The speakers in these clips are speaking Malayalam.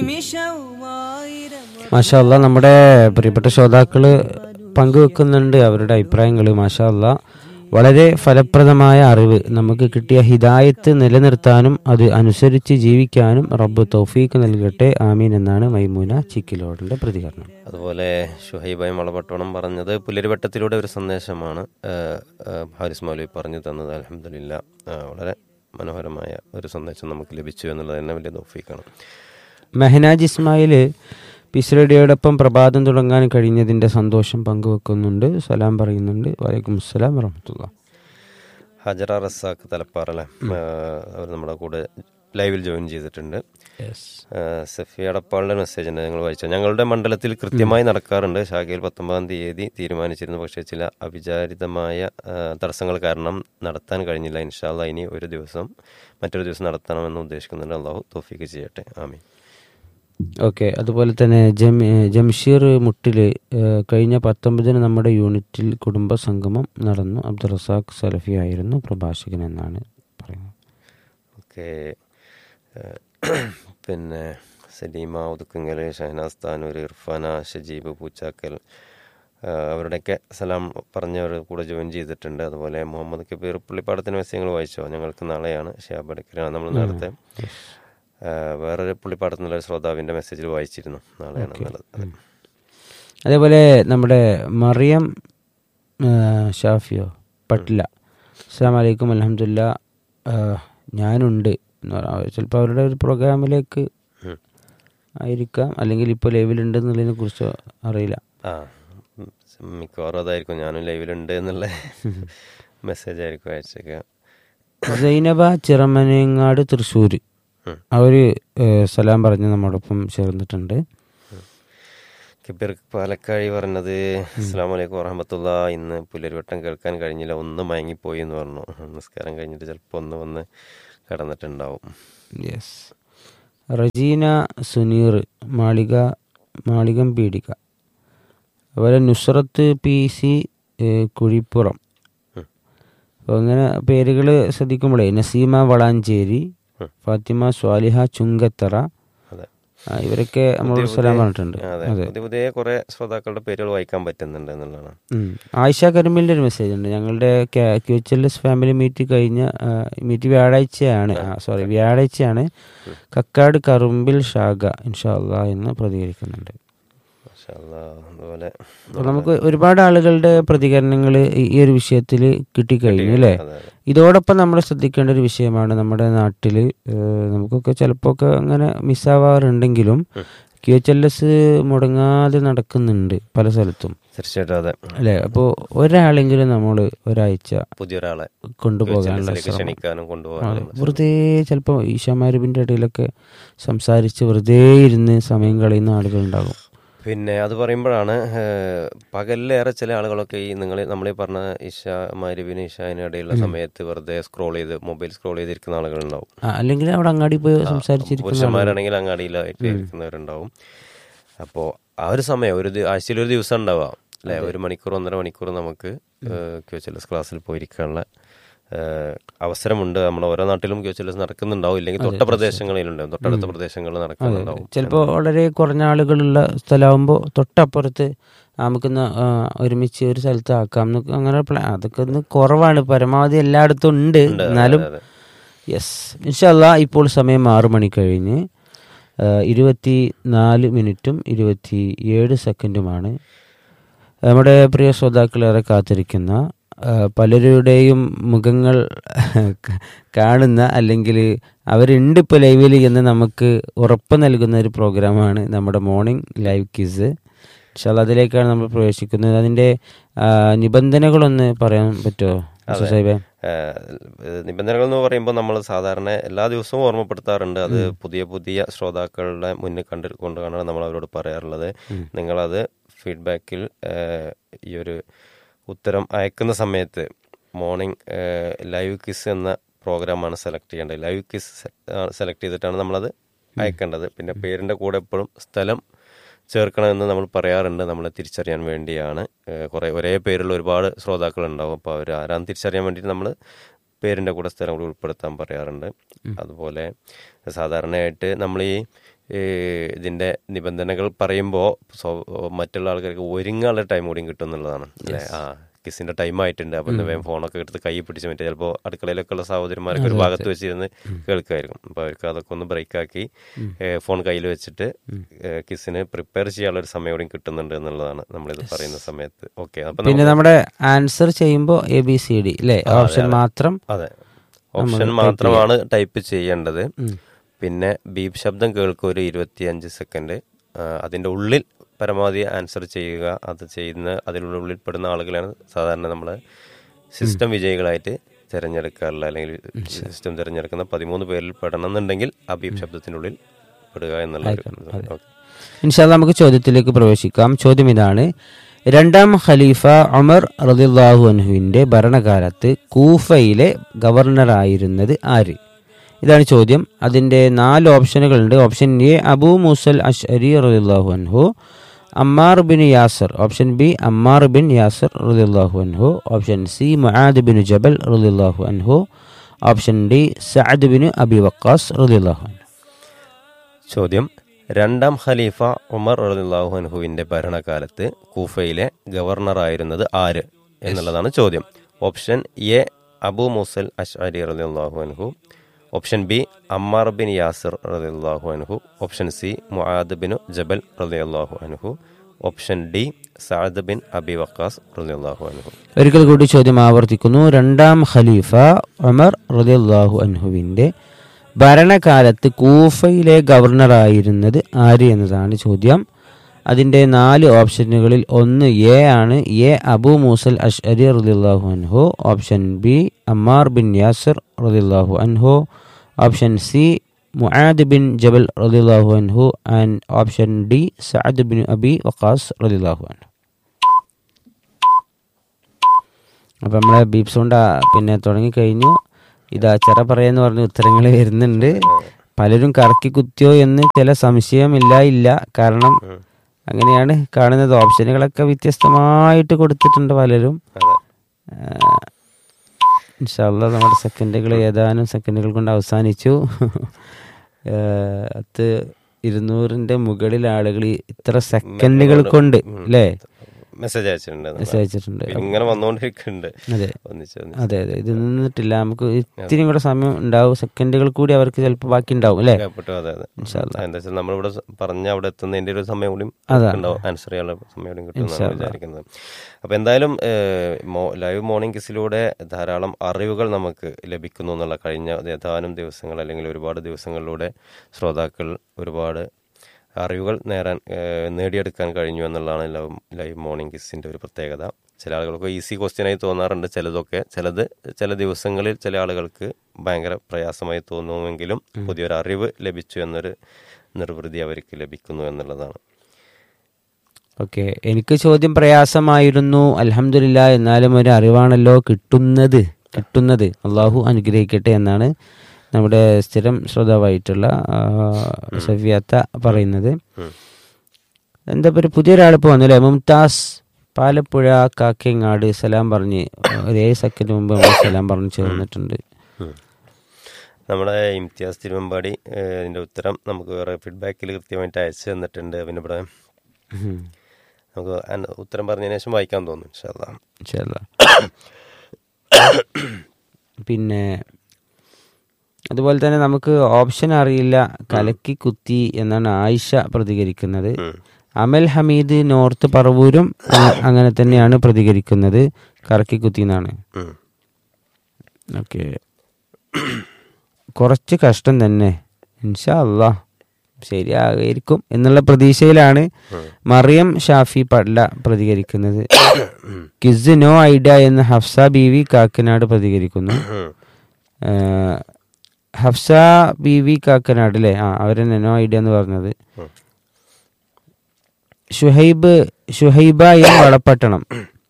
മാഷാല്ല നമ്മുടെ പ്രിയപ്പെട്ട ശ്രോതാക്കള് പങ്കുവെക്കുന്നുണ്ട് അവരുടെ അഭിപ്രായങ്ങൾ മാഷാല്ല വളരെ ഫലപ്രദമായ അറിവ് നമുക്ക് കിട്ടിയ ഹിദായത്ത് നിലനിർത്താനും അത് അനുസരിച്ച് ജീവിക്കാനും റബ്ബ് തൗഫീക്ക് നൽകട്ടെ ആമീൻ എന്നാണ് മൈമൂന ചിക്കിലോടിന്റെ പ്രതികരണം അതുപോലെ ഷുഹൈബായി വളപട്ടോണം പറഞ്ഞത് പുലരിവട്ടത്തിലൂടെ ഒരു സന്ദേശമാണ് ഏഹ്, ഏഹ്, ഹാരിസ് മൗലവി പറഞ്ഞു തന്നത് അലഹമില്ല വളരെ മനോഹരമായ ഒരു സന്ദേശം നമുക്ക് ലഭിച്ചു എന്നുള്ളത് തന്നെ വലിയ തോഫീക്കാണ് മെഹനാജ് ഇസ്മായിൽ പീസ് റേഡിയോടൊപ്പം പ്രഭാതം തുടങ്ങാൻ കഴിഞ്ഞതിന്റെ സന്തോഷം പങ്കുവെക്കുന്നുണ്ട് സലാം പറയുന്നുണ്ട് വലൈക്കും അസ്സലാം വറഹമത്തുള്ള ഹജറ റസാഖ് തലപ്പാറല്ലേ അവർ നമ്മുടെ കൂടെ ലൈവിൽ ജോയിൻ ചെയ്തിട്ടുണ്ട് ഏഹ്, സഫി അടപ്പാളിന്റെ മെസ്സേജ് ഉണ്ട് ഞങ്ങൾ വായിച്ചത് ഞങ്ങളുടെ മണ്ഡലത്തിൽ കൃത്യമായി നടക്കാറുണ്ട് ശാഖയിൽ പത്തൊമ്പതാം തീയതി തീരുമാനിച്ചിരുന്നു പക്ഷേ ചില അവിചാരിതമായ ഏഹ്, തടസ്സങ്ങൾ കാരണം നടത്താൻ കഴിഞ്ഞില്ല ഇൻഷാല്ല ഇനി ഒരു ദിവസം മറ്റൊരു ദിവസം നടത്തണമെന്ന് ഉദ്ദേശിക്കുന്നുണ്ട് അള്ളാഹു തോഫിക്ക് ചെയ്യട്ടെ ആമീൻ ഓക്കെ അതുപോലെ തന്നെ ജം ജംഷീർ മുട്ടില് ഏഹ്, കഴിഞ്ഞ പത്തൊമ്പതിന് നമ്മുടെ യൂണിറ്റിൽ കുടുംബ സംഗമം നടന്നു അബ്ദുൾ റസാഖ് സലഫി ആയിരുന്നു പ്രഭാഷകൻ എന്നാണ് പറയുന്നത് ഓക്കെ പിന്നെ സലീമ ഒതുക്കുങ്ങൽ ഷഹനാസ് താനൂർ ഇർഫാന ഷജീബ് പൂച്ചാക്കൽ ആ, അവരുടെയൊക്കെ സലാം പറഞ്ഞവർ കൂടെ ജോയിൻ ചെയ്തിട്ടുണ്ട് അതുപോലെ മുഹമ്മദ് കബീർ പുള്ളിപ്പാടത്തിന് മെസ്സേജുകൾ വായിച്ചോ ഞങ്ങൾക്ക് നാളെയാണ് ഷിയാബ് അടക്കലാണ് നമ്മൾ നേരത്തെ ആ, വേറൊരു പുള്ളിപ്പാടത്തിനുള്ള ഒരു ശ്രോതാവിൻ്റെ മെസ്സേജിൽ വായിച്ചിരുന്നു നാളെയാണ് എന്നുള്ളത് അതെ. അതേപോലെ നമ്മുടെ മറിയം ഏഹ്, ഷാഫിയോ പട്ടില അസ്സാം വലൈക്കും അലഹമില്ല ഞാനുണ്ട് എന്ന് പറയാം ചിലപ്പോൾ അവരുടെ ഒരു പ്രോഗ്രാമിലേക്ക് ഉം. ആയിരിക്കാം അല്ലെങ്കിൽ ഇപ്പോൾ ലൈവിലുണ്ട് എന്നുള്ളതിനെ കുറിച്ച് അറിയില്ല ആ ഉം, മിക്കവാറും അതായിരിക്കും ഞാനും ലൈവിലുണ്ട് എന്നുള്ള മെസ്സേജ് ആയിരിക്കും അയച്ചേക്കുക സൈനബ ചിറമനേങ്ങാട് തൃശ്ശൂർ ഉം. അവർ സലാം പറഞ്ഞ് നമ്മോടൊപ്പം ചേർന്നിട്ടുണ്ട് കബീർ പാലക്കാഴി പറഞ്ഞത് അസ്സാം വലൈക്കും വറഹമത്തുള്ള ഇന്ന് പുലരിവട്ടം കേൾക്കാൻ കഴിഞ്ഞില്ല ഒന്ന് മയങ്ങിപ്പോയി എന്ന് പറഞ്ഞു നമസ്കാരം കഴിഞ്ഞിട്ട് ചിലപ്പോൾ ഒന്ന് വന്ന് കടന്നിട്ടുണ്ടാവും യെസ് റജീന സുനീർ മാളിക മാളികം പീടിക അതുപോലെ നുസ്രത്ത് പി സി ഏഹ്, കുഴിപ്പുറം ഉം. അപ്പോൾ അങ്ങനെ പേരുകൾ ശ്രദ്ധിക്കുമ്പോഴേ നസീമ വളാഞ്ചേരി ഉം. ഫാത്തിമ സ്വാലിഹ ചുങ്കത്തറ അതെ ആ, ഇവരൊക്കെ നമ്മളോട് സലാം പറഞ്ഞിട്ടുണ്ട് അതെ അതെ പുതിയ പുതിയ കുറെ ശ്രോതാക്കളുടെ പേരുകൾ വായിക്കാൻ പറ്റുന്നുണ്ട് എന്നുള്ളതാണ് ഉം. ആയിഷ കരിമിലിൻ്റെ ഒരു മെസ്സേജ് ഉണ്ട് ഞങ്ങളുടെ Q H L S family meet കഴിഞ്ഞ ആ, മീറ്റ് വ്യാഴാഴ്ചയാണ് സോറി വ്യാഴാഴ്ചയാണ് കക്കാട് കറുമ്പിൽ ഷാഗ ഇൻഷാ അള്ളാ എന്ന് പ്രതികരിക്കുന്നുണ്ട് മാഷാ അല്ലാ. അതുപോലെ അപ്പോൾ നമുക്ക് ഒരുപാട് ആളുകളുടെ പ്രതികരണങ്ങൾ ഈ ഒരു വിഷയത്തിൽ കിട്ടിക്കഴിഞ്ഞു അല്ലേ അതെ അതെ ഇതോടൊപ്പം നമ്മൾ ശ്രദ്ധിക്കേണ്ട ഒരു വിഷയമാണ് നമ്മുടെ നാട്ടിൽ നമുക്കൊക്കെ ചിലപ്പോൾ ഒക്കെ അങ്ങനെ മിസ്സാവാറുണ്ടെങ്കിലും ക്യു എച്ച് എൽ എസ് മുടങ്ങാതെ നടക്കുന്നുണ്ട് പല സ്ഥലത്തും തീർച്ചയായിട്ടും അതെ അല്ലേ അപ്പോൾ ഒരാളെങ്കിലും നമ്മൾ ഒരാഴ്ച പുതിയൊരാളെ കൊണ്ടുപോകാനുള്ള ഇതിലേക്ക് ശ്രമം ക്ഷണിക്കാനും കൊണ്ടുപോകാനും വെറുതെ ചിലപ്പോൾ ഈശാമാരുവിൻ്റെ ഇടയിലൊക്കെ സംസാരിച്ച് വെറുതെ ഇരുന്ന് സമയം കളയുന്ന ആളുകളുണ്ടാകും പിന്നെ അത് പറയുമ്പോഴാണ് ഏഹ്, പകലിലേറെ ചില ആളുകളൊക്കെ ഈ നിങ്ങൾ നമ്മൾ ഈ പറഞ്ഞ ഇഷ മരുവിന് ഇഷാന് ഇടയിലുള്ള സമയത്ത് വെറുതെ സ്ക്രോൾ ചെയ്ത് മൊബൈൽ സ്ക്രോൾ ചെയ്തിരിക്കുന്ന ആളുകളുണ്ടാവും ആ, അല്ലെങ്കിൽ അവിടെ അങ്ങാടി പോയി സംസാരിച്ചിരിക്കുന്ന പുരുഷന്മാരാണെങ്കിൽ അങ്ങാടിയിലായിട്ട് ഇരിക്കുന്നവരുണ്ടാവും അപ്പോൾ ആ ഒരു സമയം ഒരു ദി- ആഴ്ചയിൽ ഒരു ദിവസം ഉണ്ടാവാം അല്ലെ ഒരു മണിക്കൂർ ഒന്നര മണിക്കൂർ നമുക്ക് ക്യൂ എച്ച് എൽ എസ് ക്ലാസ്സിൽ പോയിരിക്കാനുള്ള ഏഹ്, അവസരമുണ്ട് നമ്മുടെ ഓരോ നാട്ടിലും ക്യൂ എച്ച് എൽ എസ് നടക്കുന്നുണ്ടാവും ഇല്ലെങ്കിൽ തൊട്ട പ്രദേശങ്ങളിലുണ്ടാവും തൊട്ടടുത്ത പ്രദേശങ്ങളിൽ നടക്കുന്നുണ്ടാവും ചിലപ്പോൾ വളരെ കുറഞ്ഞ ആളുകളുള്ള സ്ഥലമാകുമ്പോൾ തൊട്ടപ്പുറത്ത് നമുക്കൊന്ന് ആ, ഒരുമിച്ച് ഒരു സ്ഥലത്ത് ആക്കാം എന്നൊക്കെ അങ്ങനെ പ്ലാ അതൊക്കെ ഒന്ന് കുറവാണ് പരമാവധി എല്ലായിടത്തും ഉണ്ട് എന്നാലും അതെ. യെസ് ഇൻഷല്ല ഇപ്പോൾ സമയം ആറു മണി കഴിഞ്ഞ് ആ, ഇരുപത്തി നാല് മിനിറ്റും ഇരുപത്തി ഏഴ് സെക്കൻഡുമാണ് നമ്മുടെ പ്രിയ ശ്രോതാക്കളേറെ കാത്തിരിക്കുന്ന ആ, പലരുടെയും മുഖങ്ങൾ കാണുന്ന അല്ലെങ്കിൽ അവരുണ്ട് ഇപ്പോൾ ലൈവിൽ എന്ന് നമുക്ക് ഉറപ്പ് നൽകുന്ന ഒരു പ്രോഗ്രാമാണ് നമ്മുടെ മോർണിംഗ് ലൈവ് ക്വിസ് ഇൻഷാല്ല അതിലേക്കാണ് നമ്മൾ പ്രവേശിക്കുന്നത് അതിൻ്റെ ആ, നിബന്ധനകളൊന്ന് പറയാൻ പറ്റുമോ സാഹിബേ ഏഹ് നിബന്ധനകൾ എന്ന് പറയുമ്പോൾ നമ്മൾ സാധാരണ എല്ലാ ദിവസവും ഓർമ്മപ്പെടുത്താറുണ്ട് അത് പുതിയ പുതിയ ശ്രോതാക്കളുടെ മുന്നിൽ കണ്ട് കൊണ്ടാണ് നമ്മൾ അവരോട് പറയാറുള്ളത് നിങ്ങളത് ഫീഡ്ബാക്കിൽ ഏഹ് ഈ ഒരു ഉത്തരം അയക്കുന്ന സമയത്ത് മോർണിംഗ് ലൈവ് കിസ് എന്ന പ്രോഗ്രാമാണ് സെലക്ട് ചെയ്യേണ്ടത് ലൈവ് കിസ് സെലക്ട് ചെയ്തിട്ടാണ് നമ്മളത് അയക്കേണ്ടത് പിന്നെ പേരിൻ്റെ കൂടെ എപ്പോഴും സ്ഥലം ചേർക്കണമെന്ന് നമ്മൾ പറയാറുണ്ട് നമ്മളെ തിരിച്ചറിയാൻ വേണ്ടിയാണ് ഏഹ് കുറേ ഒരേ പേരുള്ള ഒരുപാട് ശ്രോതാക്കളുണ്ടാവും അപ്പോൾ അവർ ആരാന്ന് തിരിച്ചറിയാൻ വേണ്ടിയിട്ട് നമ്മൾ പേരിൻ്റെ കൂടെ സ്ഥലം കൂടി ഉൾപ്പെടുത്താൻ പറയാറുണ്ട് അതുപോലെ സാധാരണയായിട്ട് നമ്മൾ ഈ ഇതിന്റെ നിബന്ധനകൾ പറയുമ്പോൾ മറ്റുള്ള ആൾക്കാർക്ക് ഒരുങ്ങാനുള്ള ടൈം കൂടിയും കിട്ടും എന്നുള്ളതാണ് അല്ലേ ആ കിസിന്റെ ടൈം ആയിട്ടുണ്ട് അപ്പൊ ഇന്ന് വേഗം ഫോണൊക്കെ എടുത്ത് കൈ പിടിച്ച് മറ്റേ ചിലപ്പോൾ അടുക്കളയിലൊക്കെ ഉള്ള സഹോദരന്മാരൊക്കെ ഒരു ഭാഗത്ത് വെച്ചിരുന്ന് കേൾക്കുമായിരിക്കും അപ്പൊ അവർക്ക് അതൊക്കെ ഒന്ന് ബ്രേക്ക് ആക്കി ഫോൺ കയ്യിൽ വെച്ചിട്ട് കിസിന് പ്രിപ്പയർ ചെയ്യാനുള്ള ഒരു സമയം കൂടി കിട്ടുന്നുണ്ട് എന്നുള്ളതാണ് നമ്മളിത് പറയുന്ന സമയത്ത് ഓക്കെ അപ്പൊ പിന്നെ നമ്മുടെ ആൻസർ ചെയ്യുമ്പോൾ എ ബി സി ഡി അല്ലേ ഓപ്ഷൻ മാത്രം അതെ ഓപ്ഷൻ മാത്രമാണ് ടൈപ്പ് ചെയ്യേണ്ടത് പിന്നെ ബീപ് ശബ്ദം കേൾക്കുക ഒരു ഇരുപത്തിയഞ്ച് സെക്കൻഡ് അതിന്റെ ഉള്ളിൽ പരമാവധി ആൻസർ ചെയ്യുക അത് ചെയ്യുന്ന അതിനുള്ള ഉള്ളിൽ പെടുന്ന ആളുകളാണ് സാധാരണ നമ്മൾ സിസ്റ്റം വിജയികളായിട്ട് തിരഞ്ഞെടുക്കാറുള്ള അല്ലെങ്കിൽ സിസ്റ്റം തിരഞ്ഞെടുക്കുന്ന പതിമൂന്ന് പേരിൽ പെടണമെന്നുണ്ടെങ്കിൽ ആ ബീപ് ശബ്ദത്തിനുള്ളിൽ പെടുക എന്നുള്ള ഒരു- ഓക്കെ. ഇൻഷാല്ല നമുക്ക് ചോദ്യത്തിലേക്ക് പ്രവേശിക്കാം ചോദ്യം ഇതാണ് രണ്ടാം ഖലീഫ ഉമർ റളിയല്ലാഹു അൻഹുവിന്റെ ഭരണകാലത്ത് കൂഫയിലെ ഗവർണറായിരുന്നത് ആര് ഇതാണ് ചോദ്യം അതിന്റെ നാല് ഓപ്ഷനുകളുണ്ട് option A Abu Musal Ashari റളിയല്ലാഹു അൻഹു Ammar bin Yasir option B Ammar bin Yasir റളിയല്ലാഹു അൻഹു option C Muadh bin Jabal റളിയല്ലാഹു അൻഹു option D Saad bin Abi Waqqas റളിയല്ലാഹു അൻഹു ചോദ്യം രണ്ടാം ഖലീഫ ഉമർ റളിയല്ലാഹു അൻഹുവിന്റെ ഭരണകാലത്ത് കൂഫയിലെ ഗവർണറായിരുന്നത് ആര് എന്നുള്ളതാണ് ചോദ്യം option A Abu Musal Ashari റളിയല്ലാഹു അൻഹു option B Ammar bin Yasir റളിയല്ലാഹു അൻഹു option C Muadh bin Jabal റളിയല്ലാഹു അൻഹു option D Saad bin Abi Waqqas റളിയല്ലാഹു അൻഹു ഒരിക്കൽ കൂടി ചോദ്യം ആവർത്തിക്കുന്നു രണ്ടാം ഖലീഫ ഉമർ റളിയല്ലാഹു അൻഹുവിന്റെ ഭരണകാലത്ത് കൂഫയിലെ ഗവർണറായിരുന്നത് ആര് എന്നതാണ് ചോദ്യം അതിന്റെ നാല് ഓപ്ഷനുകളിൽ ഒന്ന് എ ആണ് എ അബു മൂസൽ അഷ്അരി റളിയല്ലാഹു അൻഹു option B Ammar bin Yasir റളിയല്ലാഹു അൻഹു option C Muadh bin Jabal റളിയല്ലാഹു അൻഹു and option D Saad bin Abi Waqqas റളിയല്ലാഹു അൻഹു അപ്പം നമ്മളെ ബീപ് സൗണ്ട് ആ പിന്നെ തുടങ്ങിക്കഴിഞ്ഞു ഇതാ ചെറ പറയാന്ന് പറഞ്ഞ ഉത്തരങ്ങൾ വരുന്നുണ്ട് പലരും കറക്കി കുത്തിയോ എന്ന് ചില സംശയമില്ല ഇല്ല കാരണം അങ്ങനെയാണ് കാണുന്നത് ഓപ്ഷനുകളൊക്കെ വ്യത്യസ്തമായിട്ട് കൊടുത്തിട്ടുണ്ട് പലരും അതെ ഇൻഷാല്ല നമ്മുടെ സെക്കൻഡുകൾ ഏതാനും സെക്കൻഡുകൾ കൊണ്ട് അവസാനിച്ചു ഏഹ് അത് ഇരുന്നൂറിന്റെ മുകളിൽ ആളുകൾ ഈ ഇത്ര സെക്കൻഡുകൾ കൊണ്ട് അല്ലേ മെസ്സേജ് അയച്ചിട്ടുണ്ട് മെസ്സേജ് അയച്ചിട്ടുണ്ട് ഇങ്ങനെ വന്നുകൊണ്ടിരിക്കുന്നുണ്ട് അതെ ഒന്നിച്ച് ഒന്നിച്ച് അതെ അതെ ഇത് നിന്നിട്ടില്ല നമുക്ക് ഇത്തിരി കൂടെ സമയം ഉണ്ടാവും സെക്കൻഡുകൾ കൂടി അവർക്ക് ചിലപ്പോൾ ബാക്കി ഉണ്ടാവും അല്ലേ കേൾപ്പെട്ടു അതെ അതെ എന്താ വെച്ചാൽ നമ്മളിവിടെ സ- പറഞ്ഞ അവിടെ എത്തുന്നതിന്റെ ഒരു സമയം കൂടി ഉണ്ടാവും ആൻസർ ചെയ്യാനുള്ള സമയം കൂടി കിട്ടുമെന്നാണ് വിചാരിക്കുന്നത് അപ്പൊ എന്തായാലും ലൈവ് മോർണിംഗ് കിസിലൂടെ ധാരാളം അറിവുകൾ നമുക്ക് ലഭിക്കുന്നു എന്നുള്ള കഴിഞ്ഞ ഏതാനും ദിവസങ്ങൾ അല്ലെങ്കിൽ ഒരുപാട് ദിവസങ്ങളിലൂടെ ശ്രോതാക്കൾ ഒരുപാട് അറിവുകൾ നേടാൻ ഏഹ്, നേടിയെടുക്കാൻ കഴിഞ്ഞു എന്നുള്ളതാണ് ലൈവ് ലൈവ് മോർണിംഗ് കിസിന്റെ ഒരു പ്രത്യേകത ചില ആളുകൾക്ക് ഈസി ക്വസ്റ്റ്യനായി തോന്നാറുണ്ട് ചിലതൊക്കെ ചിലത് ചില ദിവസങ്ങളിൽ ചില ആളുകൾക്ക് ഭയങ്കര പ്രയാസമായി തോന്നുമെങ്കിലും പുതിയൊരു അറിവ് ലഭിച്ചു എന്നൊരു നിർവൃതി അവർക്ക് ലഭിക്കുന്നു എന്നുള്ളതാണ് ഓക്കെ എനിക്ക് ചോദ്യം പ്രയാസമായിരുന്നു അലഹമില്ല എന്നാലും ഒരു അറിവാണല്ലോ കിട്ടുന്നത് കിട്ടുന്നത് അള്ളാഹു അനുഗ്രഹിക്കട്ടെ എന്നാണ് നമ്മുടെ സ്ഥിരം ശ്രോതാവായിട്ടുള്ള ആ, സഫിയാത്ത പറയുന്നത് എന്താ പറയുക പുതിയൊരാൾ ഇപ്പോൾ വന്നു അല്ലേ മുംതാസ് പാലപ്പുഴ കാക്കങ്ങാട് സലാം പറഞ്ഞ് ഒരു ഏഴ് സെക്കൻഡ് മുമ്പ് നമ്മൾ സലാം പറഞ്ഞ് ചേർന്നിട്ടുണ്ട് ഉം. നമ്മുടെ ഇംതിയാസ് തിരുവമ്പാടി ഏഹ്, ഇതിന്റെ ഉത്തരം നമുക്ക് വേറെ ഫീഡ്ബാക്കിൽ കൃത്യമായിട്ട് അയച്ചു തന്നിട്ടുണ്ട് പിന്നെ ഇവിടെ ഉം. നമുക്ക് അൻ- ഉത്തരം പറഞ്ഞതിന് ശേഷം വായിക്കാൻ തോന്നും ഇൻഷാല്ലാ. ഇൻഷാല്ലാ. പിന്നെ അതുപോലെ തന്നെ നമുക്ക് ഓപ്ഷൻ അറിയില്ല കലക്കി കുത്തി എന്നാണ് ആയിഷ പ്രതികരിക്കുന്നത് ഉം. അമൽ ഹമീദ് നോർത്ത് പറവൂരും അ- അങ്ങനെ തന്നെയാണ് പ്രതികരിക്കുന്നത് കറക്കി കുത്തി എന്നാണ് ഉം. ഓക്കെ കുറച്ച് കഷ്ടം തന്നെ ഇൻഷാ അല്ലാ ശരിയായിരിക്കും എന്നുള്ള പ്രതീക്ഷയിലാണ് മറിയം ഷാഫി പഡ്ല പ്രതികരിക്കുന്നത് കിസ് നോ ഐഡിയ എന്ന് ഹഫ്സ ബീവി കാക്കനാട് പ്രതികരിക്കുന്നു ഉം. ഏഹ്, ഹഫ്സ ബീവി കാക്കനാട് അല്ലേ ആ അവരെന്നെ നോ ഐഡിയ എന്ന് പറഞ്ഞത് ഉം. ഷുഹൈബ് ഷുഹൈബ എം വളപ്പട്ടണം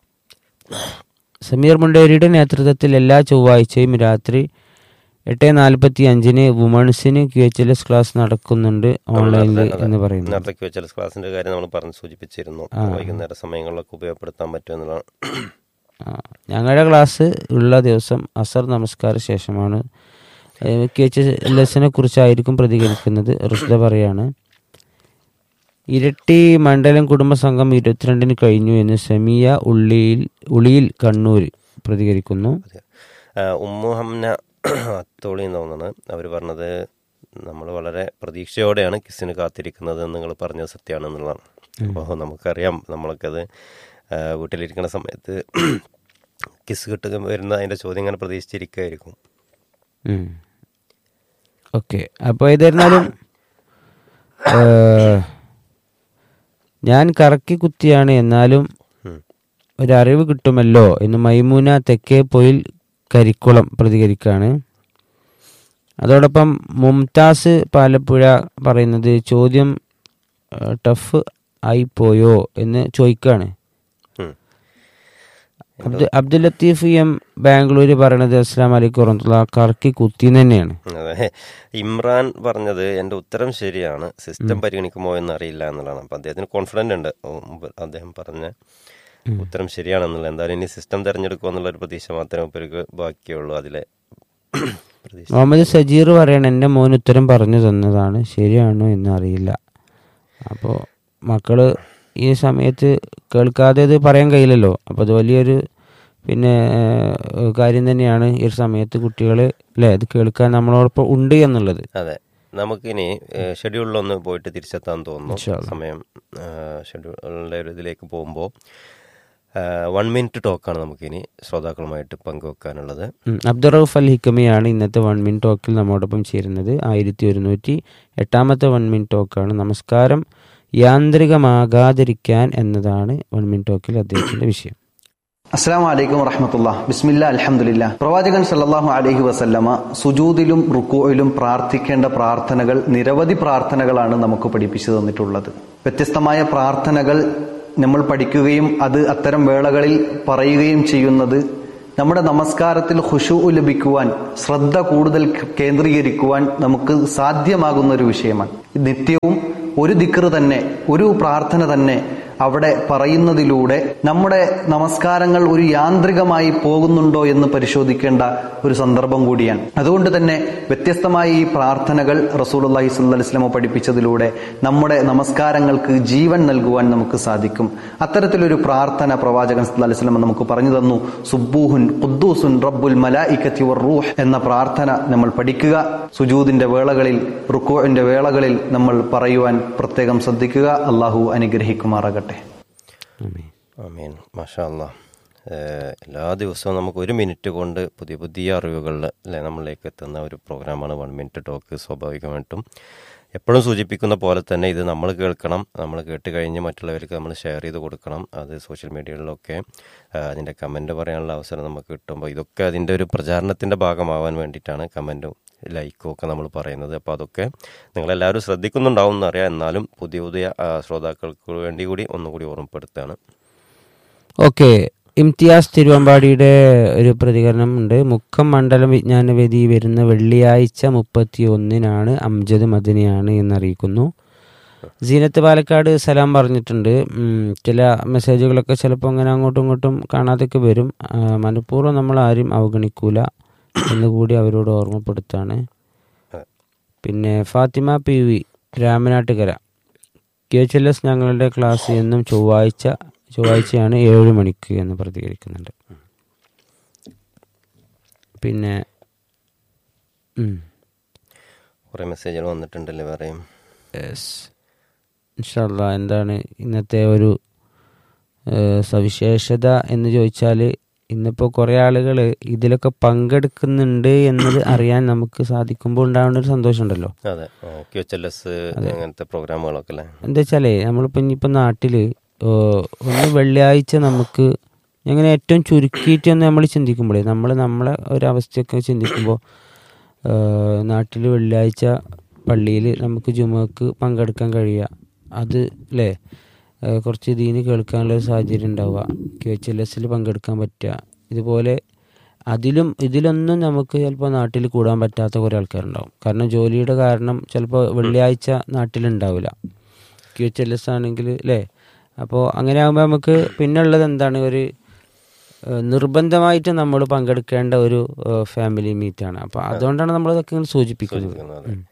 സമീർ മുണ്ടേരിയുടെ നേതൃത്വത്തിൽ എല്ലാ ചൊവ്വാഴ്ചയും രാത്രി എട്ട് നാൽപ്പത്തി അഞ്ചിന് വുമൺസിന് Q H L S class നടക്കുന്നുണ്ട് ഓൺലൈനിൽ എന്ന് പറയുന്നു നേരത്തെ ക്യൂച്ചൽ ക്ലാസിന്റെ കാര്യം നമ്മൾ പറഞ്ഞ് സൂചിപ്പിച്ചിരുന്നു വൈകുന്നേര സമയങ്ങളിലൊക്കെ ഉപയോഗപ്പെടുത്താൻ പറ്റും എന്നുള്ളതാണ് ആ, ഞങ്ങളുടെ ക്ലാസ് ഉള്ള ദിവസം അസർ നമസ്കാര ശേഷമാണ് ക്യു എച്ച് എൽ എസിനെ കുറിച്ചായിരിക്കും പ്രതികരിക്കുന്നത് റുഷ്ദ പറയാണ് ഇരട്ടി മണ്ഡലം കുടുംബസംഘം ഇരുപത്തിരണ്ടിന് കഴിഞ്ഞു എന്ന് സെമിയ ഉള്ളിയിൽ ഉളിയിൽ കണ്ണൂർ പ്രതികരിക്കുന്നു ആ, ഉമ്മു ഹംന അത്തോളി എന്ന് തോന്നുന്നത് അവർ പറഞ്ഞത് നമ്മൾ വളരെ പ്രതീക്ഷയോടെയാണ് കിസിന് കാത്തിരിക്കുന്നത് എന്ന് നിങ്ങൾ പറഞ്ഞത് സത്യമാണെന്നുള്ളതാണ് അപ്പോൾ നമുക്കറിയാം നമ്മളൊക്കെ അത് ആ, വീട്ടിലിരിക്കുന്ന സമയത്ത് കിസ് കിട്ടുക വരുന്ന അതിൻ്റെ ചോദ്യം ഇങ്ങനെ പ്രതീക്ഷിച്ചിരിക്കുകയായിരിക്കും ഓക്കെ അപ്പോൾ ഏതായിരുന്നാലും ഏഹ്, ഞാൻ കറക്കി കുത്തിയാണ് എന്നാലും ഉം. ഒരറിവ് കിട്ടുമല്ലോ എന്ന് മൈമൂന തെക്കേ പൊയിൽ കരിക്കുളം പ്രതികരിക്കുകയാണ് അതോടൊപ്പം മുംതാസ് പാലപ്പുഴ പറയുന്നത് ചോദ്യം ഏഹ്, ടഫ് ആയിപ്പോയോ എന്ന് ചോദിക്കുകയാണ് ഉം. അബ്ദു അബ്ദുൽ ലത്തീഫ് എം ബാംഗ്ലൂർ പറയണത് അസ്സാം വലൈക്കും വറഹ്മത്തുള്ളാ കറക്കി കുത്തി തന്നെയാണ് അതെ ഇമ്രാൻ പറഞ്ഞത് എൻ്റെ ഉത്തരം ശരിയാണ് സിസ്റ്റം പരിഗണിക്കുമോ എന്ന് അറിയില്ല എന്നുള്ളതാണ് അപ്പം അദ്ദേഹത്തിന് കോൺഫിഡൻ്റ് ഉണ്ട് മുമ്പ് അദ്ദേഹം പറഞ്ഞ ഉത്തരം ശരിയാണെന്നുള്ള എന്തായാലും ഇനി സിസ്റ്റം തിരഞ്ഞെടുക്കുമോ എന്നുള്ള ഒരു പ്രതീക്ഷ മാത്രമേ ഇവർക്ക് ബാക്കിയുള്ളൂ അതിലെ പ്രതീക്ഷ മുഹമ്മദ് സജീർ പറയണ എൻ്റെ മോൻ ഉത്തരം പറഞ്ഞു തന്നതാണ് ശരിയാണോ എന്ന് അറിയില്ല അപ്പോൾ മക്കള് ഈ സമയത്ത് കേൾക്കാതെ ഇത് പറയാൻ കഴിയില്ലല്ലോ അപ്പോൾ അത് വലിയൊരു പിന്നെ ഏഹ്, കാര്യം തന്നെയാണ് ഈ ഒരു സമയത്ത് കുട്ടികൾ അല്ലേ ഇത് കേൾക്കാൻ നമ്മളോടൊപ്പം ഉണ്ട് എന്നുള്ളത് അതെ നമുക്കിനി ഏഹ്, ഷെഡ്യൂളിലൊന്ന് പോയിട്ട് തിരിച്ചെത്താൻ തോന്നുന്നു ഇൻഷാ അല്ലാ. സമയം ഏഹ്, ഷെഡ്യൂളിൻ്റെ ഒരു ഇതിലേക്ക് പോകുമ്പോൾ വൺ മിനിറ്റ് ടോക്കാണ് നമുക്കിനി ശ്രോതാക്കളുമായിട്ട് പങ്കുവെക്കാനുള്ളത് ഉം. അബ്ദുറൌഫ് അൽ ഹിക്കമിയാണ് ഇന്നത്തെ വൺ മിൻ ടോക്കിൽ നമ്മോടൊപ്പം ചേരുന്നത് ആയിരത്തി ഒരുന്നൂറ്റി എട്ടാമത്തെ വൺ മിൻ ടോക്കാണ് നമസ്കാരം യാന്ത്രികമാകാതിരിക്കാൻ എന്നതാണ് വൺ മിൻ ടോക്കിൽ അദ്ദേഹത്തിന്റെ വിഷയം അസ്സാം വലൈക്കും വറഹമത്തുള്ള ബിസ്മില്ല അലഹമുല്ല പ്രവാചകൻ സല്ലല്ലാഹു അലൈഹി വസല്ലമ സുജൂദിലും റുക്കുയിലും പ്രാർത്ഥിക്കേണ്ട പ്രാർത്ഥനകൾ നിരവധി പ്രാർത്ഥനകളാണ് നമുക്ക് പഠിപ്പിച്ചു തന്നിട്ടുള്ളത് വ്യത്യസ്തമായ പ്രാർത്ഥനകൾ നമ്മൾ പഠിക്കുകയും അത് അത്തരം വേളകളിൽ പറയുകയും ചെയ്യുന്നത് നമ്മുടെ നമസ്കാരത്തിൽ ഹുഷു ലഭിക്കുവാൻ ശ്രദ്ധ കൂടുതൽ കേന്ദ്രീകരിക്കുവാൻ നമുക്ക് സാധ്യമാകുന്ന ഒരു വിഷയമാണ് നിത്യവും ഒരു ദിക്റ് തന്നെ ഒരു പ്രാർത്ഥന തന്നെ അവിടെ പറയുന്നതിലൂടെ നമ്മുടെ നമസ്കാരങ്ങൾ ഒരു യാന്ത്രികമായി പോകുന്നുണ്ടോ എന്ന് പരിശോധിക്കേണ്ട ഒരു സന്ദർഭം കൂടിയാണ് അതുകൊണ്ട് തന്നെ വ്യത്യസ്തമായ ഈ പ്രാർത്ഥനകൾ റസൂലുള്ളാഹി സ്വല്ലല്ലാഹി അലൈഹി വസല്ലമ പഠിപ്പിച്ചതിലൂടെ നമ്മുടെ നമസ്കാരങ്ങൾക്ക് ജീവൻ നൽകുവാൻ നമുക്ക് സാധിക്കും അത്തരത്തിലൊരു പ്രാർത്ഥന പ്രവാചകൻ സല്ലല്ലാഹി അലൈഹി വസല്ലമ നമുക്ക് പറഞ്ഞു തന്നു സുബ്ബൂഹുൻ ഖുദ്ദൂസുൻ റബ്ബുൽ മലായികത്തി റൂഹ് എന്ന പ്രാർത്ഥന നമ്മൾ പഠിക്കുക സുജൂദിന്റെ വേളകളിൽ റുക്കോന്റെ വേളകളിൽ നമ്മൾ പറയുവാൻ പ്രത്യേകം ശ്രദ്ധിക്കുക അള്ളാഹു അനുഗ്രഹിക്കുമാറാകട്ടെ ആമീൻ. ആമീൻ മാഷാ അല്ലാ ഏഹ് എല്ലാ ദിവസവും നമുക്ക് ഒരു മിനിറ്റ് കൊണ്ട് പുതിയ പുതിയ അറിവുകളിൽ അല്ലെ നമ്മളിലേക്ക് എത്തുന്ന ഒരു പ്രോഗ്രാമാണ് വൺ മിനിറ്റ് ടോക്ക് സ്വാഭാവികമായിട്ടും എപ്പോഴും സൂചിപ്പിക്കുന്ന പോലെ തന്നെ ഇത് നമ്മൾ കേൾക്കണം നമ്മൾ കേട്ട് കഴിഞ്ഞ് മറ്റുള്ളവർക്ക് നമ്മൾ ഷെയർ ചെയ്ത് കൊടുക്കണം അത് സോഷ്യൽ മീഡിയകളിലൊക്കെ ഏഹ് അതിൻ്റെ കമൻറ്റ് പറയാനുള്ള അവസരം നമുക്ക് കിട്ടുമ്പോൾ ഇതൊക്കെ അതിൻ്റെ ഒരു പ്രചാരണത്തിൻ്റെ ഭാഗമാവാൻ വേണ്ടിയിട്ടാണ് കമൻറ്റും ലൈക്കും ഒക്കെ നമ്മൾ പറയുന്നത് അപ്പോൾ അതൊക്കെ നിങ്ങളെല്ലാവരും ശ്രദ്ധിക്കുന്നുണ്ടാവും എന്നറിയാം എന്നാലും പുതിയ പുതിയ ആ, ശ്രോതാക്കൾക്ക് വേണ്ടി കൂടി ഒന്നുകൂടി ഓർമ്മപ്പെടുത്തുകയാണ് ഓക്കെ ഇംതിയാസ് തിരുവമ്പാടിയുടെ ഒരു പ്രതികരണം ഉണ്ട് മുക്കം മണ്ഡലം വിജ്ഞാനവേദി വരുന്ന വെള്ളിയാഴ്ച മുപ്പത്തി ഒന്നിനാണ് അംജദ് മദനിയാണ് എന്നറിയിക്കുന്നു സീനത്ത് പാലക്കാട് സലാം പറഞ്ഞിട്ടുണ്ട് ഉം, ചില മെസ്സേജുകളൊക്കെ ചിലപ്പോൾ അങ്ങനെ അങ്ങോട്ടും ഇങ്ങോട്ടും കാണാതൊക്കെ വരും ആ, മനഃപൂർവ്വം നമ്മൾ ആരും അവഗണിക്കൂല എന്നുകൂടി അവരോട് ഓർമ്മപ്പെടുത്താണ് പിന്നെ Fathima P V Ramanattukara K H L S ഞങ്ങളുടെ ക്ലാസ് എന്നും ചൊവ്വാഴ്ച ചൊവ്വാഴ്ചയാണ് ഏഴ് മണിക്ക് എന്ന് പ്രതികരിക്കുന്നുണ്ട് പിന്നെ ഉം, കുറേ മെസ്സേജുകൾ വന്നിട്ടുണ്ടല്ലേ പറയും yes. ഇൻഷാ അല്ലാ എന്താണ് ഇന്നത്തെ ഒരു ഏഹ്, സവിശേഷത എന്ന് ചോദിച്ചാൽ ഇന്നിപ്പോൾ കുറേ ആളുകൾ ഇതിലൊക്കെ പങ്കെടുക്കുന്നുണ്ട് എന്നത് അറിയാൻ നമുക്ക് സാധിക്കുമ്പോൾ ഉണ്ടാവുന്ന ഒരു സന്തോഷമുണ്ടല്ലോ അതെ ക്യു എച്ച് എൽ എസ് അങ്ങനത്തെ പ്രോഗ്രാമുകളൊക്കെ അല്ലേ എന്താ വെച്ചാലേ നമ്മളിപ്പോൾ ഇനിയിപ്പോൾ നാട്ടിൽ ഒന്ന് വെള്ളിയാഴ്ച നമുക്ക് അങ്ങനെ ഏറ്റവും ചുരുക്കിയിട്ടൊന്ന് നമ്മൾ ചിന്തിക്കുമ്പോഴേ നമ്മൾ നമ്മളെ ഒരവസ്ഥയൊക്കെ ചിന്തിക്കുമ്പോൾ നാട്ടിൽ വെള്ളിയാഴ്ച പള്ളിയിൽ നമുക്ക് ജുമക്ക് പങ്കെടുക്കാൻ കഴിയുക അത് അല്ലേ ഏഹ് കുറച്ച് ദീന് കേൾക്കാനുള്ള ഒരു സാഹചര്യം ഉണ്ടാവുക ക്യു എച്ച് എൽ എസിൽ പങ്കെടുക്കാൻ പറ്റുക ഇതുപോലെ അതിലും ഇതിലൊന്നും നമുക്ക് ചിലപ്പോൾ നാട്ടിൽ കൂടാൻ പറ്റാത്ത കുറേ ആൾക്കാരുണ്ടാവും കാരണം ജോലിയുടെ കാരണം ചിലപ്പോൾ വെള്ളിയാഴ്ച നാട്ടിലുണ്ടാവില്ല ക്യു എച്ച് എൽ എസ് ആണെങ്കിൽ അല്ലേ അപ്പോൾ അങ്ങനെ ആകുമ്പോൾ നമുക്ക് പിന്നെ ഉള്ളത് എന്താണ് ഒരു ഏഹ് നിർബന്ധമായിട്ട് നമ്മൾ പങ്കെടുക്കേണ്ട ഒരു ഫാമിലി മീറ്റാണ് അപ്പോൾ അതുകൊണ്ടാണ് നമ്മൾ ഇതൊക്കെ ഇങ്ങനെ സൂചിപ്പിക്കുന്നത് സൂചിപ്പിക്കുന്നത്.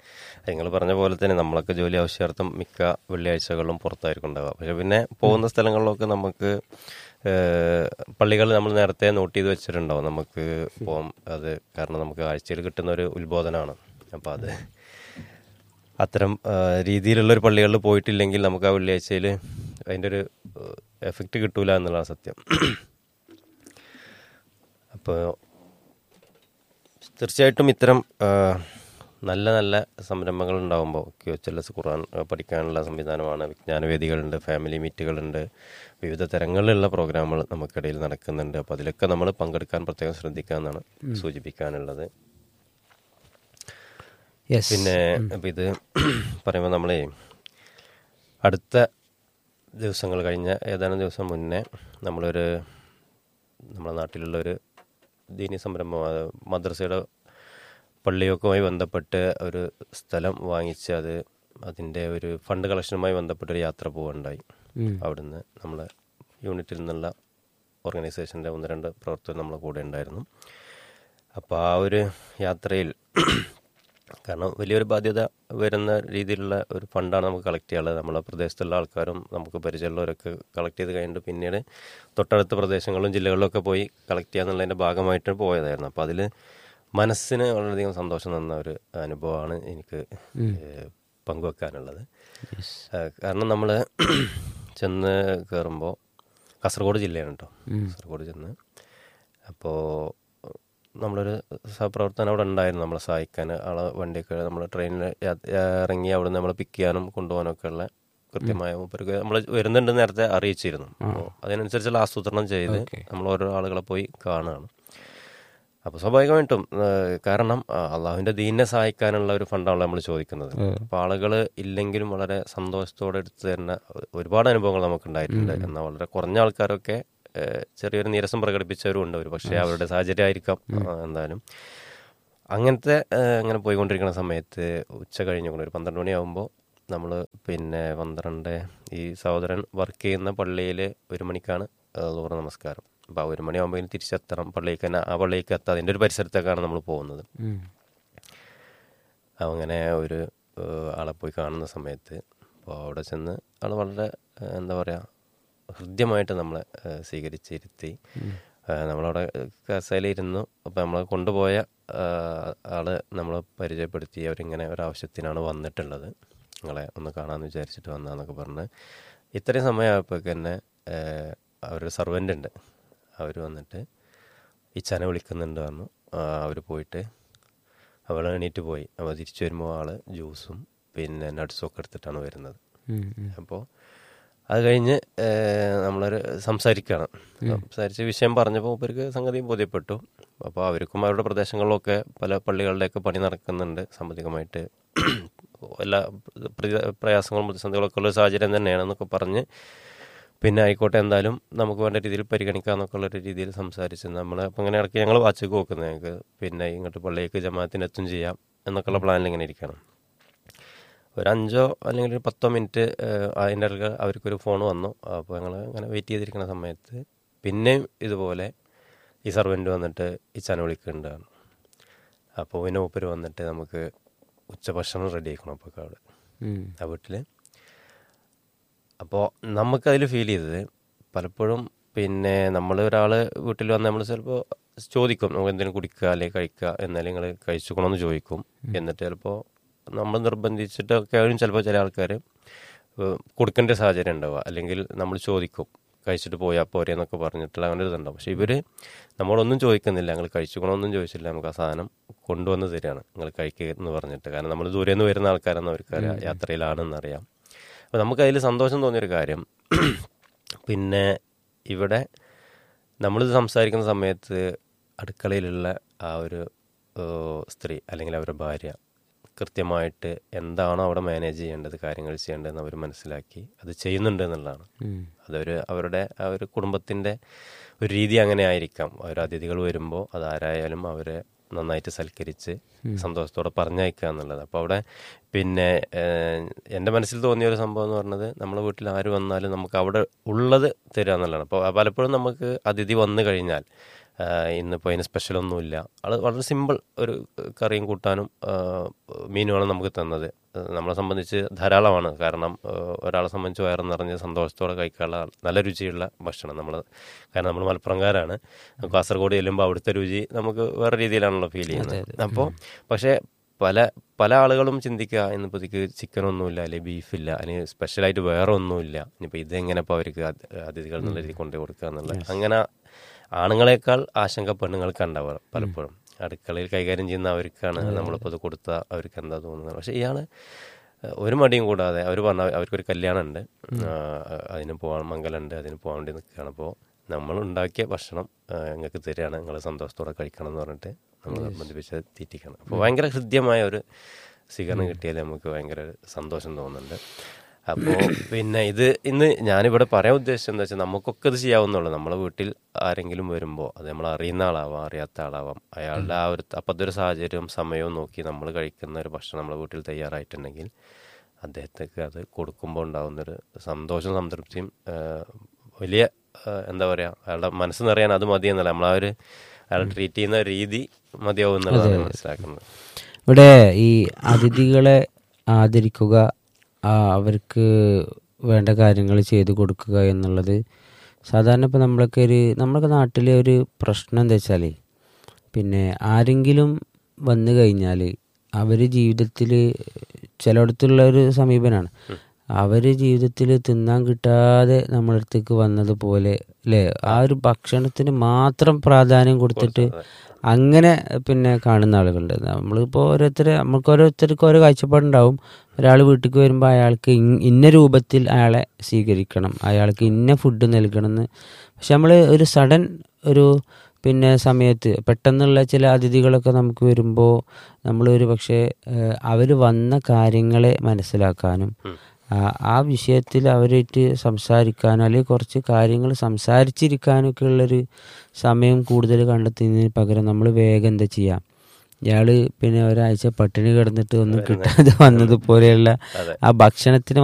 നിങ്ങൾ പറഞ്ഞ പോലെ തന്നെ നമ്മളൊക്കെ ജോലി ആവശ്യാർത്ഥം മിക്ക വെള്ളിയാഴ്ചകളിലും പുറത്തായിരിക്കും ഉണ്ടാവുക പക്ഷെ പിന്നെ പോകുന്ന സ്ഥലങ്ങളിലൊക്കെ നമുക്ക് പള്ളികൾ നമ്മൾ നേരത്തെ നോട്ട് ചെയ്ത് വെച്ചിട്ടുണ്ടാവും നമുക്ക് പോകാം അത് കാരണം നമുക്ക് ആഴ്ചയിൽ കിട്ടുന്ന ഒരു ഉത്ബോധനമാണ് അപ്പോൾ അത് അത്തരം ആ, രീതിയിലുള്ള ഒരു പള്ളികളിൽ പോയിട്ടില്ലെങ്കിൽ നമുക്ക് ആ വെള്ളിയാഴ്ചയിൽ അതിൻ്റെ ഒരു എഫക്റ്റ് കിട്ടൂല എന്നുള്ളതാണ് സത്യം അപ്പോൾ തീർച്ചയായിട്ടും ഇത്തരം ആ, നല്ല നല്ല സംരംഭങ്ങൾ ഉണ്ടാകുമ്പോൾ Q H L S Quran ആ, പഠിക്കാനുള്ള സംവിധാനമാണ് വിജ്ഞാനവേദികളുണ്ട് ഫാമിലി മീറ്റുകളുണ്ട് വിവിധ തരങ്ങളിലുള്ള പ്രോഗ്രാമുകൾ നമുക്കിടയിൽ നടക്കുന്നുണ്ട് അപ്പോൾ അതിലൊക്കെ നമ്മൾ പങ്കെടുക്കാൻ പ്രത്യേകം ശ്രദ്ധിക്കുക എന്നാണ് സൂചിപ്പിക്കാനുള്ളത് യെസ് പിന്നെ ഇപ്പം ഇത് പറയുമ്പോൾ നമ്മളെ അടുത്ത ദിവസങ്ങൾ കഴിഞ്ഞ ഏതാനും ദിവസം മുന്നേ നമ്മളൊരു നമ്മുടെ നാട്ടിലുള്ള ഒരു ദീനി സംരംഭം അത് മദ്രസയുടെ പള്ളിയൊക്കെയുമായി ബന്ധപ്പെട്ട് ഒരു സ്ഥലം വാങ്ങിച്ച് അത് അതിൻ്റെ ഒരു ഫണ്ട് കളക്ഷനുമായി ബന്ധപ്പെട്ട ഒരു യാത്ര പോവുകയുണ്ടായി അവിടുന്ന് നമ്മളെ യൂണിറ്റിൽ നിന്നുള്ള ഓർഗനൈസേഷൻ്റെ ഒന്ന് രണ്ട് പ്രവർത്തകർ നമ്മളെ കൂടെ ഉണ്ടായിരുന്നു അപ്പോൾ ആ ഒരു യാത്രയിൽ കാരണം വലിയൊരു ബാധ്യത വരുന്ന രീതിയിലുള്ള ഒരു ഫണ്ടാണ് നമുക്ക് കളക്ട് ചെയ്യാനുള്ളത് നമ്മളെ പ്രദേശത്തുള്ള ആൾക്കാരും നമുക്ക് പരിചയമുള്ളവരൊക്കെ കളക്ട് ചെയ്ത് കഴിഞ്ഞിട്ട് പിന്നീട് തൊട്ടടുത്ത പ്രദേശങ്ങളിലും ജില്ലകളിലൊക്കെ പോയി കളക്ട് ചെയ്യാന്നുള്ളതിൻ്റെ ഭാഗമായിട്ട് പോയതായിരുന്നു അപ്പോൾ അതിൽ മനസ്സിന് വളരെയധികം സന്തോഷം തന്ന ഒരു അനുഭവമാണ് എനിക്ക് ഏഹ്, പങ്കുവെക്കാനുള്ളത് ഏഹ്, കാരണം നമ്മൾ ചെന്ന് കയറുമ്പോൾ കാസർഗോഡ് ജില്ലയാണ് കേട്ടോ കാസർഗോഡ് ചെന്ന് അപ്പോൾ നമ്മളൊരു സഹപ്രവർത്തനം അവിടെ ഉണ്ടായിരുന്നു നമ്മളെ സഹായിക്കാൻ ആളെ വണ്ടിയൊക്കെ നമ്മൾ ട്രെയിനിൽ ഇറങ്ങി അവിടെ നമ്മളെ പിക്ക് ചെയ്യാനും കൊണ്ടുപോകാനൊക്കെ ഉള്ള കൃത്യമായ മൂപ്പർക്ക് നമ്മൾ വരുന്നുണ്ട് നേരത്തെ അറിയിച്ചിരുന്നു അപ്പോൾ അതിനനുസരിച്ചുള്ള ആസൂത്രണം ചെയ്ത് നമ്മൾ ഓരോ ആളുകളെ പോയി കാണുകയാണ് അപ്പോൾ സ്വാഭാവികമായിട്ടും ഏഹ്, കാരണം ആ, അള്ളാഹുവിന്റെ ദീനിനെ സഹായിക്കാനുള്ള ഒരു ഫണ്ടാണല്ലോ നമ്മൾ ചോദിക്കുന്നത് അപ്പോൾ ആളുകൾ ഇല്ലെങ്കിലും വളരെ സന്തോഷത്തോടെ എടുത്തു തരുന്ന ഒരുപാട് അനുഭവങ്ങൾ നമുക്ക് ഉണ്ടായിട്ടുണ്ട് എന്നാൽ വളരെ കുറഞ്ഞ ആൾക്കാരൊക്കെ ഏഹ്, ചെറിയൊരു നീരസം പ്രകടിപ്പിച്ചവരും ഉണ്ട് ഒരു പക്ഷേ അവരുടെ സാഹചര്യം ആയിരിക്കാം ആ, എന്തായാലും അങ്ങനത്തെ ഏഹ്, അങ്ങനെ പോയിക്കൊണ്ടിരിക്കുന്ന സമയത്ത് ഉച്ച കഴിഞ്ഞു ഒരു പന്ത്രണ്ട് മണിയാകുമ്പോൾ നമ്മൾ പിന്നെ പന്ത്രണ്ട് ഈ സഹോദരൻ വർക്ക് ചെയ്യുന്ന പള്ളിയിൽ ഒരു മണിക്കാണ് ലോറ നമസ്കാരം അപ്പോൾ ആ ഒരു മണിയാകുമ്പോൾ തിരിച്ചെത്തണം പള്ളിക്ക് തന്നെ ആ പള്ളിക്ക് എത്താം അതിൻ്റെ ഒരു പരിസരത്തേക്കാണ് നമ്മൾ പോകുന്നത് അങ്ങനെ ഒരു ഏഹ്, ആളെ പോയി കാണുന്ന സമയത്ത് അപ്പോൾ അവിടെ ചെന്ന് ആൾ വളരെ ഏഹ്, എന്താ പറയുക ഹൃദ്യമായിട്ട് നമ്മളെ ഏഹ്, സ്വീകരിച്ചിരുത്തി ഏഹ്, നമ്മളവിടെ കസേലയിരുന്നു അപ്പോൾ നമ്മളെ കൊണ്ടുപോയ ഏഹ്, ആള് നമ്മളെ പരിചയപ്പെടുത്തി അവരിങ്ങനെ ഒരാവശ്യത്തിനാണ് വന്നിട്ടുള്ളത് നിങ്ങളെ ഒന്ന് കാണാമെന്ന് വിചാരിച്ചിട്ട് വന്നാന്നൊക്കെ പറഞ്ഞ് ഇത്രയും സമയമായപ്പോഴേക്ക് തന്നെ ഏഹ്, അവരൊരു സർവൻ്റ് ഉണ്ട് അവർ വന്നിട്ട് ഈ ചന വിളിക്കുന്നുണ്ട് പറഞ്ഞു അവർ പോയിട്ട് അവൾ എണീറ്റ് പോയി അപ്പോൾ തിരിച്ചു വരുമ്പോൾ ആള് ജ്യൂസും പിന്നെ നട്ട്സും ഒക്കെ എടുത്തിട്ടാണ് വരുന്നത് അപ്പോൾ അത് കഴിഞ്ഞ് ഏഹ്, നമ്മളൊരു സംസാരിക്കുകയാണ് സംസാരിച്ച് വിഷയം പറഞ്ഞപ്പോൾ ഇവർക്ക് സംഗതി ബോധ്യപ്പെട്ടു അപ്പോൾ അവർക്കും അവരുടെ പ്രദേശങ്ങളിലൊക്കെ പല പള്ളികളുടെയൊക്കെ പണി നടക്കുന്നുണ്ട് സാമ്പത്തികമായിട്ട് എല്ലാ പ്രതി- പ്രയാസങ്ങളും പ്രതിസന്ധികളൊക്കെ ഉള്ള ഒരു സാഹചര്യം തന്നെയാണെന്നൊക്കെ പറഞ്ഞ് പിന്നെ ആയിക്കോട്ടെ എന്തായാലും നമുക്ക് വേണ്ട രീതിയിൽ പരിഗണിക്കാന്നൊക്കെ ഉള്ള ഒരു രീതിയിൽ സംസാരിച്ച് നമ്മൾ അപ്പം ഇങ്ങനെ ഇടയ്ക്ക് ഞങ്ങൾ വാച്ചക്ക് നോക്കുന്നത് ഞങ്ങൾക്ക് പിന്നെ ഇങ്ങോട്ട് പള്ളിയേക്ക് ജമാഅത്തിന് എത്തും ചെയ്യാം എന്നൊക്കെയുള്ള പ്ലാനിൽ ഇങ്ങനെ ഇരിക്കണം ഒരു അഞ്ചോ അല്ലെങ്കിൽ ഒരു പത്തോ മിനിറ്റ് ഏഹ്, അതിൻ്റെ ഇടയ്ക്ക് അവർക്കൊരു ഫോൺ വന്നു അപ്പോൾ ഞങ്ങൾ അങ്ങനെ വെയിറ്റ് ചെയ്തിരിക്കുന്ന സമയത്ത് പിന്നെയും ഇതുപോലെ ഈ സർവൻ്റ് വന്നിട്ട് ഈ ചന വിളിക്കുന്നുണ്ടാണ് അപ്പോൾ പിന്നെ മൂപ്പര് വന്നിട്ട് നമുക്ക് ഉച്ചഭക്ഷണം റെഡി ആക്കണം അപ്പോൾ അവിടെ ആ വീട്ടിൽ അപ്പോൾ നമുക്കതിൽ ഫീൽ ചെയ്തത് പലപ്പോഴും പിന്നെ നമ്മൾ ഒരാൾ വീട്ടിൽ വന്ന് നമ്മൾ ചിലപ്പോൾ ചോദിക്കും നമുക്ക് എന്തെങ്കിലും കുടിക്കുക അല്ലെങ്കിൽ കഴിക്കുക എന്നാലും നിങ്ങൾ കഴിച്ചുക്കണമെന്ന് ചോദിക്കും എന്നിട്ട് ചിലപ്പോൾ നമ്മൾ നിർബന്ധിച്ചിട്ടൊക്കെ ആയും ചിലപ്പോൾ ചില ആൾക്കാർ കൊടുക്കേണ്ട സാഹചര്യം ഉണ്ടാവുക അല്ലെങ്കിൽ നമ്മൾ ചോദിക്കും കഴിച്ചിട്ട് പോയാൽ പോരെ എന്നൊക്കെ പറഞ്ഞിട്ടുള്ള അങ്ങനെ ഒരു ഇതുണ്ടാവും പക്ഷെ ഇവർ നമ്മളൊന്നും ചോദിക്കുന്നില്ല ഞങ്ങൾ കഴിച്ചുക്കണമെന്നും ചോദിച്ചില്ല നമുക്ക് ആ സാധനം കൊണ്ടുവന്ന് തരികയാണ് നിങ്ങൾ കഴിക്കുക എന്ന് പറഞ്ഞിട്ട് കാരണം നമ്മൾ ദൂരെ നിന്ന് വരുന്ന ആൾക്കാരെന്ന് അവർക്ക് അറിയാം യാത്രയിലാണെന്നറിയാം അപ്പോൾ നമുക്ക് അതിൽ സന്തോഷം തോന്നിയൊരു കാര്യം പിന്നെ ഇവിടെ നമ്മളിത് സംസാരിക്കുന്ന സമയത്ത് അടുക്കളയിലുള്ള ആ ഒരു ഏഹ്, സ്ത്രീ അല്ലെങ്കിൽ അവരുടെ ഭാര്യ കൃത്യമായിട്ട് എന്താണോ അവിടെ മാനേജ് ചെയ്യേണ്ടത് കാര്യങ്ങൾ ചെയ്യേണ്ടതെന്ന് അവർ മനസ്സിലാക്കി അത് ചെയ്യുന്നുണ്ട് എന്നുള്ളതാണ് അതൊരു അവരുടെ ആ ഒരു കുടുംബത്തിൻ്റെ ഒരു രീതി അങ്ങനെ ആയിരിക്കാം അവർ അതിഥികൾ വരുമ്പോൾ അതാരായാലും അവരെ നന്നായിട്ട് സൽക്കരിച്ച് സന്തോഷത്തോടെ പറഞ്ഞയക്കുക എന്നുള്ളത് അപ്പോൾ അവിടെ പിന്നെ ഏഹ്, എൻ്റെ മനസ്സിൽ തോന്നിയ ഒരു സംഭവം എന്ന് പറഞ്ഞത് നമ്മളെ വീട്ടിൽ ആര് വന്നാലും നമുക്ക് അവിടെ ഉള്ളത് തരിക എന്നുള്ളതാണ് അപ്പോൾ പലപ്പോഴും നമുക്ക് അതിഥി വന്നു കഴിഞ്ഞാൽ ഇന്നിപ്പോൾ അതിന് സ്പെഷ്യലൊന്നുമില്ല ആൾ വളരെ സിമ്പിൾ ഒരു കറിയും കൂട്ടാനും ആ, മീനുമാണ് നമുക്ക് തന്നത് ആ, നമ്മളെ സംബന്ധിച്ച് ധാരാളമാണ് കാരണം ആ, ഒരാളെ സംബന്ധിച്ച് വയറ് നിറഞ്ഞ് സന്തോഷത്തോടെ കഴിക്കാനുള്ള നല്ല രുചിയുള്ള ഭക്ഷണം നമ്മൾ കാരണം നമ്മൾ മലപ്പുറംകാരാണ് കാസർഗോഡ് ചെല്ലുമ്പോൾ അവിടുത്തെ രുചി നമുക്ക് വേറെ രീതിയിലാണല്ലോ ഫീൽ ചെയ്യുന്നത് അപ്പോൾ പക്ഷേ പല പല ആളുകളും ചിന്തിക്കുക ഇന്നിപ്പോൾ ഇതിക്ക് ചിക്കനൊന്നുമില്ല അല്ലെങ്കിൽ ബീഫില്ല അല്ലെങ്കിൽ സ്പെഷ്യലായിട്ട് വേറെ ഒന്നുമില്ല ഇനിയിപ്പോൾ ഇതെങ്ങനെ ഇപ്പോൾ അവർക്ക് അത് അതിഥികൾ എന്നുള്ള രീതിയിൽ കൊണ്ടു കൊടുക്കുക എന്നുള്ളത് അങ്ങനെ ആണുങ്ങളെക്കാൾ ആശങ്ക പെണ്ണുങ്ങൾക്ക് ഉണ്ടാവുക പലപ്പോഴും അടുക്കളയിൽ കൈകാര്യം ചെയ്യുന്ന അവർക്കാണ് നമ്മളിപ്പോൾ ഇത് കൊടുത്താൽ അവർക്ക് എന്താ തോന്നുന്നത് പക്ഷേ ഇയാൾ ഒരു മടിയും കൂടാതെ അവർ പറഞ്ഞ അവർക്കൊരു കല്യാണം ഉണ്ട് അതിന് പോകാൻ മംഗലുണ്ട് അതിന് പോകാൻ വേണ്ടി നിൽക്കുകയാണ് അപ്പോൾ നമ്മൾ ഉണ്ടാക്കിയ ഭക്ഷണം ഞങ്ങൾക്ക് തരികയാണ് നിങ്ങൾ സന്തോഷത്തോടെ കഴിക്കണം എന്ന് പറഞ്ഞിട്ട് നമ്മൾ ബന്ധിപ്പിച്ച് തീറ്റിക്കണം അപ്പോൾ ഭയങ്കര ഹൃദ്യമായ ഒരു സ്വീകരണം കിട്ടിയാൽ നമുക്ക് ഭയങ്കര ഒരു സന്തോഷം തോന്നുന്നുണ്ട് അപ്പോൾ പിന്നെ ഇത് ഇന്ന് ഞാനിവിടെ പറയാൻ ഉദ്ദേശിച്ചത് എന്താ വെച്ചാൽ നമുക്കൊക്കെ ഇത് ചെയ്യാവുന്നുള്ളൂ നമ്മളെ വീട്ടിൽ ആരെങ്കിലും വരുമ്പോൾ അത് നമ്മൾ അറിയുന്ന ആളാവാം അറിയാത്ത ആളാവാം അയാളുടെ ആ ഒരു അപ്പോഴത്തെ ഒരു സാഹചര്യവും സമയവും നോക്കി നമ്മൾ കഴിക്കുന്ന ഒരു ഭക്ഷണം നമ്മളെ വീട്ടിൽ തയ്യാറായിട്ടുണ്ടെങ്കിൽ അദ്ദേഹത്തേക്ക് അത് കൊടുക്കുമ്പോൾ ഉണ്ടാകുന്നൊരു സന്തോഷവും സംതൃപ്തിയും ആ, വലിയ ആ, എന്താ പറയുക അയാളുടെ മനസ്സ് നിറയാൻ അത് മതി എന്നല്ല നമ്മളാ ഒരു അയാളെ ട്രീറ്റ് ചെയ്യുന്ന രീതി മതിയാവും എന്നുള്ളതാണ് മനസ്സിലാക്കുന്നത് ഇവിടെ ഈ അതിഥികളെ ആദരിക്കുക ആ, അവർക്ക് വേണ്ട കാര്യങ്ങൾ ചെയ്തു കൊടുക്കുക എന്നുള്ളത് സാധാരണ ഇപ്പോൾ നമ്മളൊക്കെ ഒരു നമ്മുടെ നാട്ടിലെ ഒരു പ്രശ്നം എന്താ വെച്ചാൽ പിന്നെ ആരെങ്കിലും വന്നു കഴിഞ്ഞാൽ അവർ ജീവിതത്തിൽ ചിലയിടത്തുള്ള ഒരു സമീപനമാണ് അവർ ജീവിതത്തിൽ തിന്നാൻ കിട്ടാതെ നമ്മളടുത്തേക്ക് വന്നതുപോലെ അല്ലേ ആ ഒരു ഭക്ഷണത്തിന് മാത്രം പ്രാധാന്യം കൊടുത്തിട്ട് അങ്ങനെ പിന്നെ കാണുന്ന ആളുകളുണ്ട് നമ്മളിപ്പോൾ ഓരോരുത്തർ നമുക്ക് ഓരോരുത്തർക്ക് ഓരോ കാഴ്ചപ്പാടുണ്ടാവും ഒരാൾ വീട്ടിലേക്ക് വരുമ്പോൾ അയാൾക്ക് ഇൻ- ഇന്ന രൂപത്തിൽ അയാളെ സ്വീകരിക്കണം അയാൾക്ക് ഇന്ന ഫുഡ് നൽകണം എന്ന് പക്ഷെ നമ്മൾ ഒരു സഡൻ ഒരു പിന്നെ സമയത്ത് പെട്ടെന്നുള്ള ചില അതിഥികളൊക്കെ നമുക്ക് വരുമ്പോൾ നമ്മൾ ഒരു പക്ഷേ അവർ വന്ന കാര്യങ്ങളെ മനസ്സിലാക്കാനും ആ- ആ വിഷയത്തിൽ അവരായിട്ട് സംസാരിക്കാനോ അല്ലെങ്കിൽ കുറച്ച് കാര്യങ്ങൾ സംസാരിച്ചിരിക്കാനൊക്കെ ഉള്ളൊരു സമയം കൂടുതൽ കണ്ടെത്തുന്നതിന് പകരം നമ്മൾ വേഗം എന്താ ചെയ്യാം ഇയാള് പിന്നെ ഒരാഴ്ച പട്ടിണി കിടന്നിട്ട് ഒന്നും കിട്ടാതെ വന്നതുപോലെയുള്ള ആ ഭക്ഷണത്തിന്